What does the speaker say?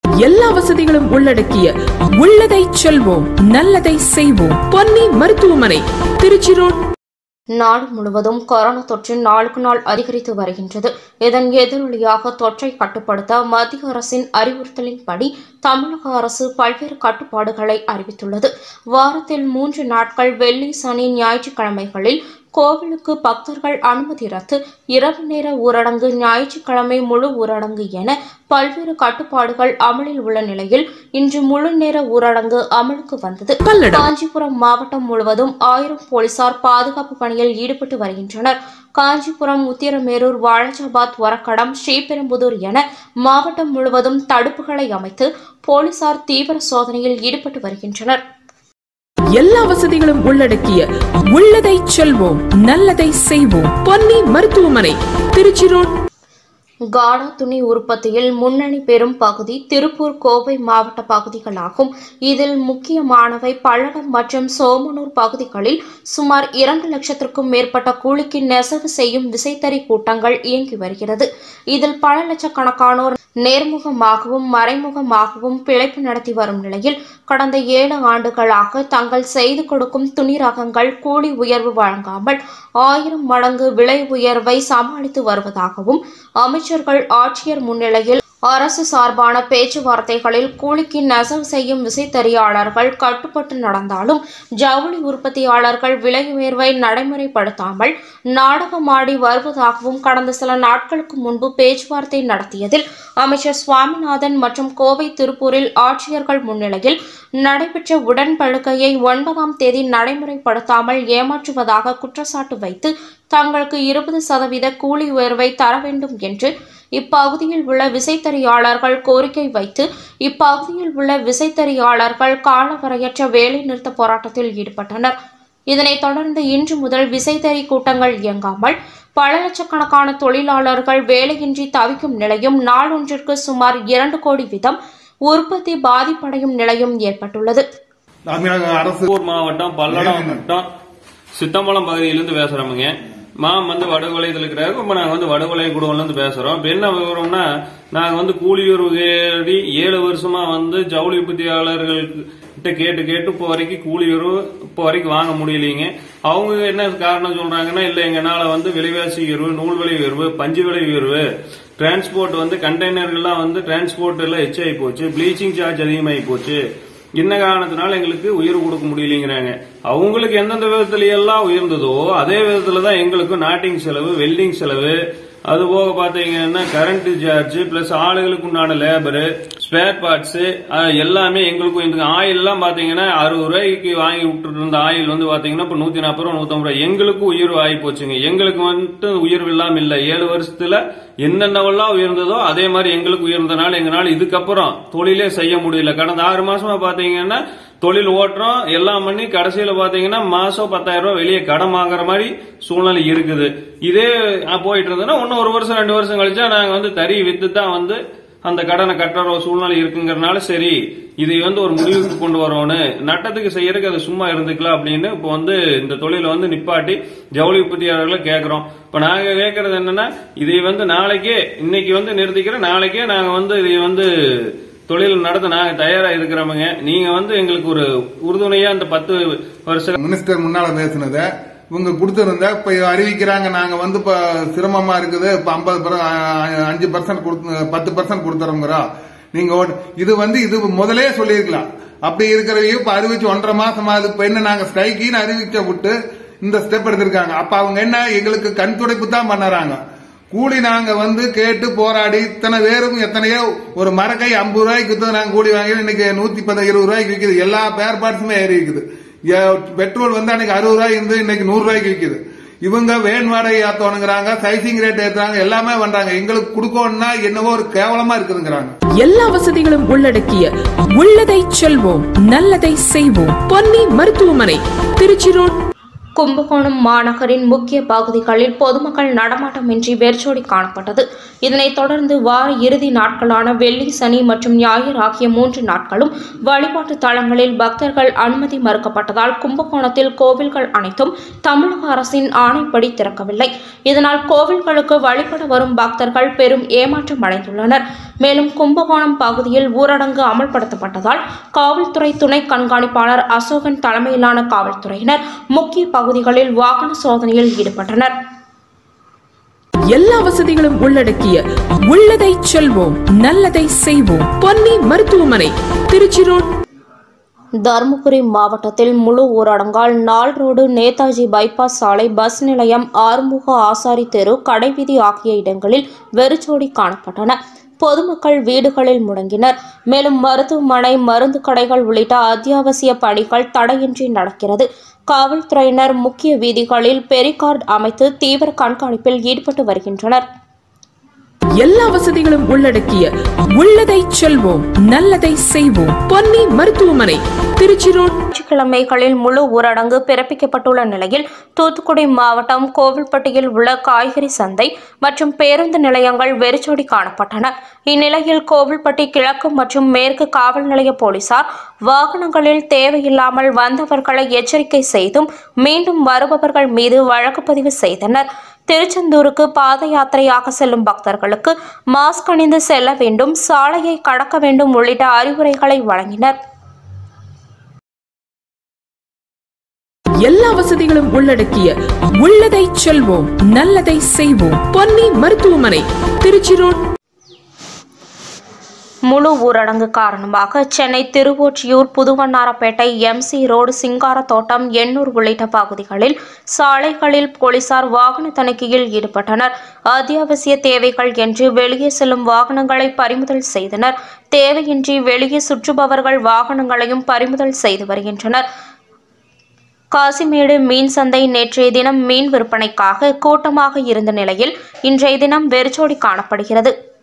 எல்லா வசதிகளும் உள்ளடக்கிய உள்ளதை செல்வோம் நல்லதை செய்வோம் பொன்னி மருத்துவமனை திருச்சி ரோட் நாடு முழுவதும் கொரோனா தொற்று நாளுக்கு நாள் அதிகரித்து வருகின்றது இதன் எதிரொலியாக தொற்றை கட்டுப்படுத்த மத்திய அரசின் அறிவுறுத்தலின்படி தமிழக அரசு பல்வேறு கட்டுப்பாடுகளை அறிவித்துள்ளது வாரத்தில் மூன்று நாட்கள் வெள்ளி சனி ஞாயிற்றுக்கிழமைகளில் கோவிலுக்கு பக்தர்கள் அனுமதி ரத்து இரவு நேர ஊரடங்கு ஞாயிற்றுக்கிழமை முழு ஊரடங்கு என பல்வேறு கட்டுப்பாடுகள் அமலில் உள்ள நிலையில் இன்று முழு நேர ஊரடங்கு அமலுக்கு வந்தது பல்லடம் காஞ்சிபுரம் மாவட்டம் முழுவதும் ஆயிரம் போலீசார் பாதுகாப்பு பணியில் ஈடுபட்டு வருகின்றனர் காஞ்சிபுரம் உத்திரமேரூர் வாழஜாபாத் வரக்கடம் ஸ்ரீபெரும்புதூர் என மாவட்டம் முழுவதும் தடுப்புகளை அமைத்து போலீசார் தீவிர சோதனையில் ஈடுபட்டு வருகின்றனர் எல்லா வசதிகளும் உள்ளடக்கிய உள்ளதை செல்வோம் நல்லதை செய்வோம் பொன்னி மருத்துவமனை திருச்சி ரோட் காடா துணி உற்பத்தியில் முன்னணி பெறும் பகுதி திருப்பூர் கோவை மாவட்ட பகுதிகளாகும் இதில் முக்கியமானவை பல்லடம் மற்றும் சோமனூர் பகுதிகளில் சுமார் இரண்டு லட்சத்திற்கும் மேற்பட்ட கூலிக்கு நெசவு செய்யும் விசைத்தறி கூட்டங்கள் இயங்கி வருகிறது இதில் பல லட்சக்கணக்கானோர் நேர்முகமாகவும் மறைமுகமாகவும் பிழைப்பு நடத்தி வரும் நிலையில் கடந்த ஏழு ஆண்டுகளாக தங்கள் செய்து கொடுக்கும் துணி ரகங்கள் கூலி உயர்வு வழங்காமல் ஆயிரம் மடங்கு விலை உயர்வை சமாளித்து வருவதாகவும் அமைச்சர்கள் ஆட்சியர் முன்னிலையில் அரசு சார்பான பேச்சுவார்த்தைகளில் கூலிக்கு நெசவு செய்யும் விசைத்தறியாளர்கள் கட்டுப்பட்டு நடந்தாலும் ஜவுளி உற்பத்தியாளர்கள் விலை உயர்வை நடைமுறைப்படுத்தாமல் நாடகமாடி வருவதாகவும் கடந்த சில நாட்களுக்கு முன்பு பேச்சுவார்த்தை நடத்தியதில் அமைச்சர் சுவாமிநாதன் மற்றும் கோவை திருப்பூரில் ஆட்சியர்கள் முன்னிலையில் நடைபெற்ற உடன்படிக்கையை ஒன்பதாம் தேதி நடைமுறைப்படுத்தாமல் ஏமாற்றுவதாக குற்றச்சாட்டு வைத்து தங்களுக்கு இருபது சதவீத கூலி உயர்வை தர வேண்டும் என்று இப்பகுதியில் உள்ள விசைத்தறியாளர்கள் கோரிக்கை வைத்து இப்பகுதியில் உள்ள விசைத்தறியாளர்கள் காலவரையற்ற வேலைநிறுத்த போராட்டத்தில் ஈடுபட்டனர் இதனைத் தொடர்ந்து இன்று முதல் விசைத்தறி கூட்டங்கள் இயங்காமல் பல லட்சக்கணக்கான தொழிலாளர்கள் வேலையின்றி தவிக்கும் நிலையும் நாளொன்றிற்கு சுமார் இரண்டு கோடி வீதம் உற்பத்தி பாதிப்படையும் நிலையும் ஏற்பட்டுள்ளது தமிழக அரசு திருப்பூர் மாவட்டம் பல்லடம் வட்டம் சித்தம்பலம் பகுதியிலிருந்து பேசுறோமுங்க மாம் வந்து வடகொலையில் இருக்கிறாரு இப்ப நாங்க வந்து வடகொலை குடோன்ல இருந்து பேசுறோம் இப்ப என்ன விவரம்னா நாங்க வந்து கூலியூர் தேடி ஏழு வருஷமா வந்து ஜவுளி உற்பத்தியாளர்கள் கிட்ட கேட்டு கேட்டு இப்போ வரைக்கும் கூலி உயர்வு இப்போ வரைக்கும் வாங்க முடியலைங்க அவங்க என்ன காரணம் சொல்றாங்கன்னா இல்ல எங்கனால வந்து விலைவாசி உயர்வு நூல் விலை உயர்வு பஞ்சு விலை உயர்வு டிரான்ஸ்போர்ட் வந்து கண்டெய்னர்கள்லாம் வந்து டிரான்ஸ்போர்ட் எல்லாம் எச்சாகி போச்சு ப்ளீச்சிங் சார்ஜ் அதிகமாகி போச்சு என்ன காரணத்தினால எங்களுக்கு உயர்வு கொடுக்க முடியலைங்கிறாங்க அவங்களுக்கு எந்தெந்த விதத்துல எல்லாம் உயர்ந்ததோ அதே விதத்துல தான் எங்களுக்கும் நாட்டிங் செலவு வெல்டிங் செலவு அது போக பாத்தீங்கன்னா கரண்ட் சார்ஜ் பிளஸ் ஆளுகளுக்கு உண்டான லேபரு ஸ்பேர் பார்ட்ஸ் எல்லாமே எங்களுக்கும் இந்த ஆயில் எல்லாம் பாத்தீங்கன்னா அறுபது ரூபாய்க்கு வாங்கி விட்டுட்டு இருந்த ஆயில் வந்து பாத்தீங்கன்னா இப்ப நூத்தி நாற்பது ரூபா நூத்தம்பது ரூபாய் எங்களுக்கும் உயர்வு ஆகி போச்சுங்க எங்களுக்கு வந்துட்டு உயர்வு இல்லாம இல்ல ஏழு வருஷத்துல என்னென்னவெல்லாம் உயர்ந்ததோ அதே மாதிரி எங்களுக்கு உயர்ந்தனால எங்களால இதுக்கப்புறம் தொழிலே செய்ய முடியல கடந்த ஆறு மாசமா பாத்தீங்கன்னா தொழில் ஓட்டுறோம் எல்லாம் பண்ணி கடைசியில பாத்தீங்கன்னா மாசம் பத்தாயிரம் ரூபாய் வெளியே கடன் வாங்குற மாதிரி சூழ்நிலை இருக்குது இதே அஹ், போயிட்டு இருந்ததுன்னா இன்னும் ஒரு வருஷம் ரெண்டு வருஷம் கழிச்சா நாங்க வந்து தறி வித்து தான் வந்து அந்த கடனை கட்டுற ஒரு சூழ்நிலை இருக்குங்கிறனால சரி இதை வந்து ஒரு முடிவுக்கு கொண்டு வரணும் நட்டத்துக்கு செய்யறதுக்கு அது சும்மா இருந்துக்கலாம் அப்படின்னு இப்போ வந்து இந்த தொழிலை வந்து நிப்பாட்டி ஜவுளி உற்பத்தியாளர்களை கேட்கிறோம் இப்ப நாங்க கேட்கறது என்னன்னா இதை வந்து நாளைக்கே இன்னைக்கு வந்து நிறுத்திக்கிறோம் நாளைக்கே நாங்க வந்து இதை வந்து தொழில் நடத்த நாங்க தயாரா இருக்கிறோமுங்க நீங்க வந்து எங்களுக்கு ஒரு உறுதுணையா அந்த பத்து வருஷ மினிஸ்டர் முன்னால பேசுனத இவங்க கொடுத்திருந்த இப்ப அறிவிக்கிறாங்க நாங்க வந்து இப்ப சிரமமா இருக்குது இப்ப ஐம்பது அஞ்சு பர்சன்ட் பத்து பர்சன்ட் கொடுத்துறோங்கிறோம் நீங்க ஓட்டு- இது வந்து இது முதலே சொல்லியிருக்கலாம் அப்படி இருக்கிறவையும் இப்ப அறிவிச்சு ஒன்றரை மாசம் ஆகுது இப்ப என்ன நாங்க ஸ்ட்ரைக்கின்னு அறிவிச்ச விட்டு இந்த ஸ்டெப் எடுத்திருக்காங்க அப்ப அவங்க என்ன எங்களுக்கு கண் துடைப்பு தான் பண்ணறாங்க கூலி நாங்க வந்து கேட்டு போராடி இத்தனை பேரும் எத்தனையோ ஒரு மரக்கை ஐம்பது ரூபாய்க்கு வித்து நாங்க கூலி வாங்கி இன்னைக்கு நூத்தி பத்து இருபது ரூபாய்க்கு விக்குது எல்லா பேர் பார்ட்ஸுமே ஏறி இருக்குது ஏ- பெட்ரோல் வந்து அன்னைக்கு அறுபது ரூபாய் இருந்து இன்னைக்கு நூறு ரூபாய்க்கு விக்குது இவங்க வேன் வாடகை ஏத்தணுங்கிறாங்க சைசிங் ரேட் ஏத்துறாங்க எல்லாமே பண்றாங்க எங்களுக்கு கொடுக்கணும்னா என்னவோ ஒரு கேவலமா இருக்குதுங்கிறாங்க எல்லா வசதிகளும் உள்ளடக்கிய உள்ளதை செல்வோம் நல்லதை செய்வோம் பொன்னி மருத்துவமனை திருச்சி ரோட் கும்பகோணம் மாநகரின் முக்கிய பகுதிகளில் பொதுமக்கள் நடமாட்டமின்றி வெறிச்சோடி காணப்பட்டது இதனைத் தொடர்ந்து வார இறுதி நாட்களான வெள்ளி சனி மற்றும் ஞாயிறு ஆகிய மூன்று நாட்களும் வழிபாட்டு தலங்களில் பக்தர்கள் அனுமதி மறுக்கப்பட்டதால் கும்பகோணத்தில் கோவில்கள் அனைத்தும் தமிழக அரசின் ஆணைப்படி திறக்கவில்லை இதனால் கோவில்களுக்கு வழிபட வரும் பக்தர்கள் பெரும் ஏமாற்றம் அடைந்துள்ளனர் மேலும் கும்பகோணம் பகுதியில் ஊரடங்கு அமல்படுத்தப்பட்டதால் காவல்துறை துணை கண்காணிப்பாளர் அசோகன் தலைமையிலான காவல்துறையினர் முக்கிய பகுதிகளில் வாகன சோதனையில் ஈடுபட்டனர் எல்லா வசதிகளும் உள்ளடக்கிய உள்ளதை செல்வோம் நல்லதை செய்வோம் பொன்னி மருத்துவமனை திருச்சி ரோட் தருமபுரி மாவட்டத்தில் முழு ஊரடங்கால் நாள் ரோடு நேதாஜி பைபாஸ் சாலை பஸ் நிலையம் ஆறுமுக ஆசாரி தெரு கடைவீதி ஆகிய இடங்களில் வெறிச்சோடி காணப்பட்டன பொதுமக்கள் வீடுகளில் முடங்கினர் மேலும் மருத்துவமனை மருந்து கடைகள் உள்ளிட்ட அத்தியாவசிய பணிகள் தடையின்றி நடக்கிறது காவல்துறையினர் முக்கிய வீதிகளில் பெரிகார்டு அமைத்து தீவிர கண்காணிப்பில் ஈடுபட்டு வருகின்றனர் எல்லா வசதிகளும் உள்ளடக்கிய உள்ளதை செல்வோம் நல்லதை செய்வோம் பொன்னி மருத்துவமனை திருச்சி ரோட் ஞாயிற்றுக்கிழமைகளில் முழு ஊரடங்கு பிறப்பிக்கப்பட்டுள்ள நிலையில் தூத்துக்குடி மாவட்டம் கோவில்பட்டியில் உள்ள காய்கறி சந்தை மற்றும் பேருந்து நிலையங்கள் வெறிச்சோடி காணப்பட்டன இந்நிலையில் கோவில்பட்டி கிழக்கு மற்றும் மேற்கு காவல் நிலைய போலீசார் வாகனங்களில் தேவையில்லாமல் வந்தவர்களை எச்சரிக்கை செய்தும் மீண்டும் வருபவர்கள் மீது வழக்கு பதிவு செய்தனர் திருச்செந்தூருக்கு பாத யாத்திரையாக செல்லும் பக்தர்களுக்கு மாஸ்க் அணிந்து செல்ல வேண்டும் சாலையை கடக்க வேண்டும் உள்ளிட்ட அறிவுரைகளை வழங்கினர் எல்லா வசதிகளும் உள்ளடக்கிய உள்ளதை செல்வோம் நல்லதை செய்வோம் பொன்னி மருத்துவமனை திருச்சி ரோட் முழு ஊரடங்கு காரணமாக சென்னை திருவொற்றியூர் புதுவண்ணாரப்பேட்டை எம்சி ரோடு சிங்காரத்தோட்டம் எண்ணூர் உள்ளிட்ட பகுதிகளில் சாலைகளில் போலீசார் வாகன தணிக்கையில் ஈடுபட்டனர் அத்தியாவசிய தேவைகள் என்று வெளியே செல்லும் வாகனங்களை பறிமுதல் செய்தனர் தேவையின்றி வெளியே சுற்றுபவர்கள் வாகனங்களையும் பறிமுதல் செய்து வருகின்றனர் காசிமேடு மீன் சந்தை நேற்றைய தினம் மீன் விற்பனைக்காக கூட்டமாக இருந்த நிலையில் இன்றைய தினம் வெறிச்சோடி காணப்படுகிறது